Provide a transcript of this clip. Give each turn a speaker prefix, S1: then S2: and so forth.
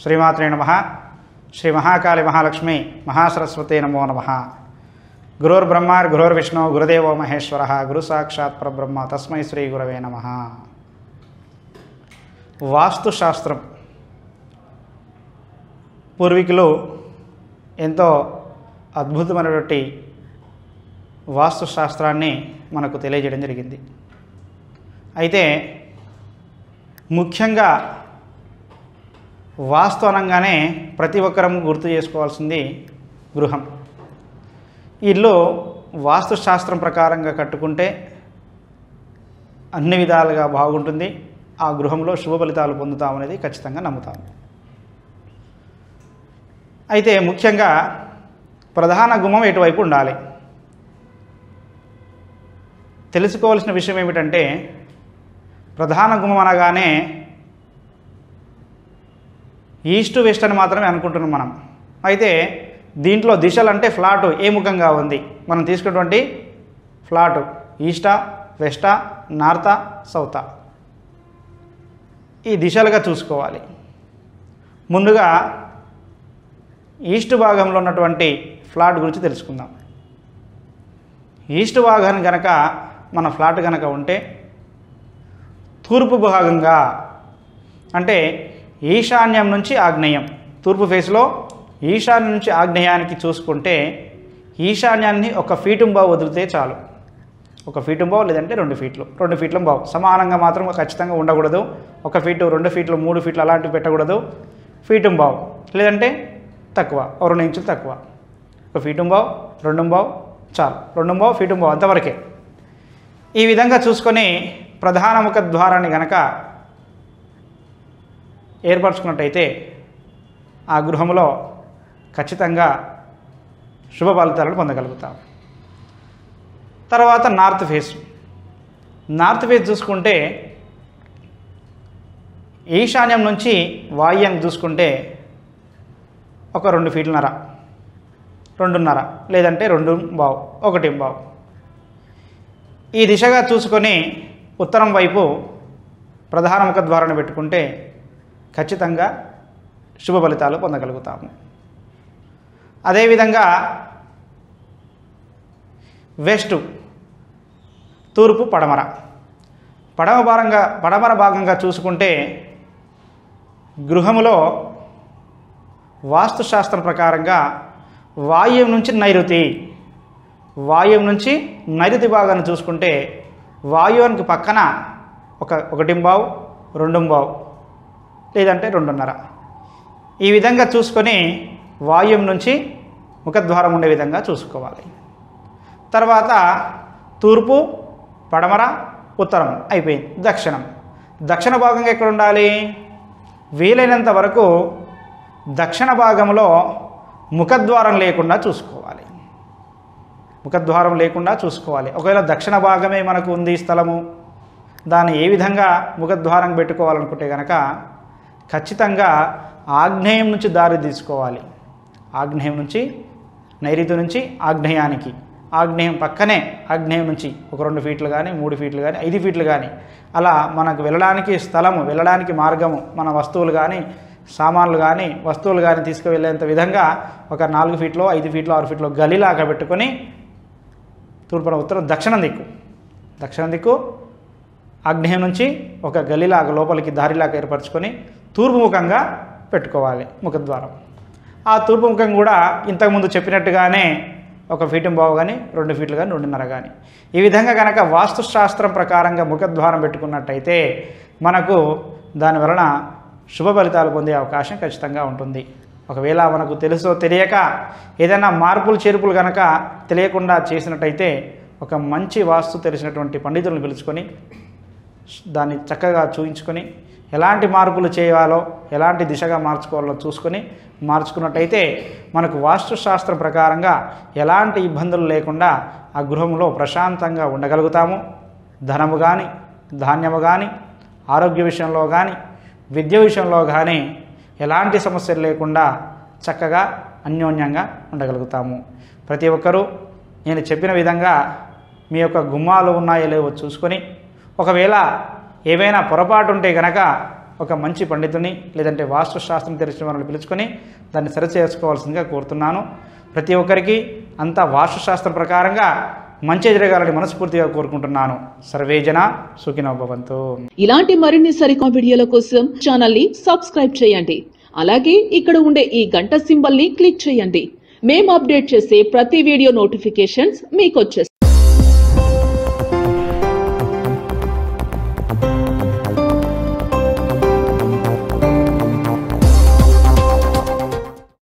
S1: శ్రీమాత్రే నమ శ్రీ మహాకాళి మహాలక్ష్మి మహాసరస్వతి నమో నమ గురుర్బ్రహ్మ గురుర్విష్ణు గురుదేవో మహేశ్వర గురు సాక్షాత్ పరబ్రహ్మ తస్మై శ్రీ గురవే నమ వాస్తుశాస్త్రం పూర్వీకులు ఎంతో అద్భుతమైనటువంటి వాస్తుశాస్త్రాన్ని మనకు తెలియజేయడం జరిగింది అయితే ముఖ్యంగా వాస్తు అనగానే ప్రతి ఒక్కరం గుర్తు చేసుకోవాల్సింది గృహం ఇల్లు వాస్తుశాస్త్రం ప్రకారంగా కట్టుకుంటే అన్ని విధాలుగా బాగుంటుంది ఆ గృహంలో శుభ ఫలితాలు పొందుతామనేది ఖచ్చితంగా నమ్ముతాము అయితే ముఖ్యంగా ప్రధాన గుమ్మం ఎటువైపు ఉండాలి తెలుసుకోవాల్సిన విషయం ఏమిటంటే ప్రధాన గుమ్మం అనగానే ఈస్ట్ వెస్ట్ అని మాత్రమే అనుకుంటున్నాం మనం అయితే దీంట్లో దిశలు అంటే ఫ్లాటు ఏ ముఖంగా ఉంది మనం తీసుకున్నటువంటి ఫ్లాటు ఈస్టా వెస్టా నార్తా సౌతా ఈ దిశలుగా చూసుకోవాలి ముందుగా ఈస్ట్ భాగంలో ఉన్నటువంటి ఫ్లాట్ గురించి తెలుసుకుందాం ఈస్ట్ భాగాన్ని కనుక మన ఫ్లాట్ కనుక ఉంటే తూర్పు భాగంగా అంటే ఈశాన్యం నుంచి ఆగ్నేయం తూర్పు ఫేస్లో ఈశాన్యం నుంచి ఆగ్నేయానికి చూసుకుంటే ఈశాన్యాన్ని ఒక ఫీటు బావు వదిలితే చాలు ఒక ఫీటు బావు లేదంటే రెండు ఫీట్లు రెండు ఫీట్ల బావు సమానంగా మాత్రం ఖచ్చితంగా ఉండకూడదు ఒక ఫీటు రెండు ఫీట్లు మూడు ఫీట్లు అలాంటివి పెట్టకూడదు ఫీటు బావు లేదంటే తక్కువ ఓ రెండు ఇంచులు తక్కువ ఒక ఫీటు బావు రెండు బావు చాలు రెండు బావు ఫీటు బావు అంతవరకే ఈ విధంగా చూసుకొని ప్రధాన ముఖ ద్వారాన్ని గనక ఏర్పరచుకున్నట్టయితే ఆ గృహంలో ఖచ్చితంగా శుభ ఫలితాలను పొందగలుగుతాం తర్వాత నార్త్ ఫేస్ నార్త్ ఫేస్ చూసుకుంటే ఈశాన్యం నుంచి వాయుం చూసుకుంటే ఒక రెండు ఫీట్లన్నర రెండున్నర లేదంటే రెండు బావు ఒకటి బావు ఈ దిశగా చూసుకొని ఉత్తరం వైపు ప్రధాన ముఖ ద్వారాన్ని పెట్టుకుంటే ఖచ్చితంగా శుభ ఫలితాలు పొందగలుగుతాము అదేవిధంగా వెస్ట్ తూర్పు పడమర పడమ భాగంగా పడమర భాగంగా చూసుకుంటే గృహములో వాస్తుశాస్త్రం ప్రకారంగా వాయువు నుంచి నైరుతి వాయువు నుంచి నైరుతి భాగాన్ని చూసుకుంటే వాయువునికి పక్కన ఒక ఒకటి బావు రెండు బావు లేదంటే రెండున్నర ఈ విధంగా చూసుకొని వాయువు నుంచి ముఖద్వారం ఉండే విధంగా చూసుకోవాలి తర్వాత తూర్పు పడమర ఉత్తరం అయిపోయింది దక్షిణం దక్షిణ భాగంగా ఎక్కడ ఉండాలి వీలైనంత వరకు దక్షిణ భాగంలో ముఖద్వారం లేకుండా చూసుకోవాలి ముఖద్వారం లేకుండా చూసుకోవాలి ఒకవేళ దక్షిణ భాగమే మనకు ఉంది స్థలము దాన్ని ఏ విధంగా ముఖద్వారం పెట్టుకోవాలనుకుంటే కనుక ఖచ్చితంగా ఆగ్నేయం నుంచి దారి తీసుకోవాలి ఆగ్నేయం నుంచి నైరుతి నుంచి ఆగ్నేయానికి ఆగ్నేయం పక్కనే ఆగ్నేయం నుంచి ఒక రెండు ఫీట్లు కానీ మూడు ఫీట్లు కానీ ఐదు ఫీట్లు కానీ అలా మనకు వెళ్ళడానికి స్థలము వెళ్ళడానికి మార్గము మన వస్తువులు కానీ సామాన్లు కానీ వస్తువులు కానీ తీసుకువెళ్ళేంత విధంగా ఒక నాలుగు ఫీట్లో ఐదు ఫీట్లో ఆరు ఫీట్లో గలిలాగా పెట్టుకొని తూర్పున ఉత్తరం దక్షిణం దిక్కు దక్షిణం దిక్కు ఆగ్నేయం నుంచి ఒక గలిలాగా లోపలికి దారిలాగా ఏర్పరచుకొని తూర్పు ముఖంగా పెట్టుకోవాలి ముఖద్వారం ఆ తూర్పు ముఖం కూడా ఇంతకుముందు చెప్పినట్టుగానే ఒక ఫీటు బావు కానీ రెండు ఫీట్లు కానీ రెండున్నర కానీ ఈ విధంగా కనుక వాస్తుశాస్త్రం ప్రకారంగా ముఖద్వారం పెట్టుకున్నట్టయితే మనకు దాని వలన శుభ ఫలితాలు పొందే అవకాశం ఖచ్చితంగా ఉంటుంది ఒకవేళ మనకు తెలుసో తెలియక ఏదైనా మార్పులు చేర్పులు కనుక తెలియకుండా చేసినట్టయితే ఒక మంచి వాస్తు తెలిసినటువంటి పండితులను పిలుచుకొని దాన్ని చక్కగా చూయించుకొని ఎలాంటి మార్పులు చేయాలో ఎలాంటి దిశగా మార్చుకోవాలో చూసుకొని మార్చుకున్నట్టయితే మనకు వాస్తుశాస్త్రం ప్రకారంగా ఎలాంటి ఇబ్బందులు లేకుండా ఆ గృహంలో ప్రశాంతంగా ఉండగలుగుతాము ధనము కానీ ధాన్యము కానీ ఆరోగ్య విషయంలో కానీ విద్య విషయంలో కానీ ఎలాంటి సమస్యలు లేకుండా చక్కగా అన్యోన్యంగా ఉండగలుగుతాము ప్రతి ఒక్కరూ నేను చెప్పిన విధంగా మీ యొక్క గుమ్మాలు ఉన్నాయో లేవో చూసుకొని ఒకవేళ ఏవైనా పొరపాటు ఉంటే కనుక ఒక మంచి పండితుని లేదంటే వాస్తు శాస్త్రం తెలిసిన వారిని పిలుచుకొని దాన్ని సరి చేసుకోవాల్సిందిగా కోరుతున్నాను ప్రతి ఒక్కరికి అంతా వాస్తుశాస్త్రం ప్రకారంగా మంచి జరగాలని మనస్ఫూర్తిగా కోరుకుంటున్నాను సర్వేజన సుఖినో భవంతు
S2: ఇలాంటి మరిన్ని సరికొత్త వీడియోల కోసం ఛానల్ ని సబ్స్క్రైబ్ చేయండి అలాగే ఇక్కడ ఉండే ఈ గంట సింబల్ ని క్లిక్ చేయండి మేము అప్డేట్ చేసే ప్రతి వీడియో నోటిఫికేషన్స్ మీకు వచ్చేస్తాయి